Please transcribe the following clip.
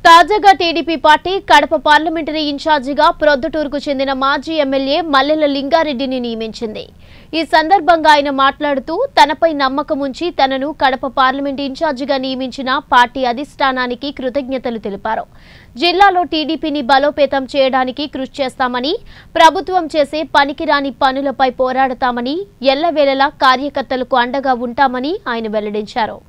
తాజాగా TDP party Kadapa parliamentary ఇన్ఛార్జిగా ప్రొద్దుటూరుకు చెందిన మాజీ ఎమ్మెల్యే మల్లెల లింగారెడ్డిని నియమించింది ఈ సందర్భంగా ఆయన మాట్లాడుతూ తనపై నమ్మకం ఉంచి తనను కడప పార్లమెంట్ ఇన్ఛార్జిగా నియమించిన పార్టీ అధిష్టానానికి కృతజ్ఞతలు తెలిపారు జిల్లాలో టీడీపీని బలోపేతం చేయడానికి కృషి చేస్తామని ప్రభుత్వం చేసే పనికిరాని పనులపై పోరాడతామని ఎల్లవేళలా కార్యకర్తలకు అండగా ఉంటామని ఆయన వెల్లడించారు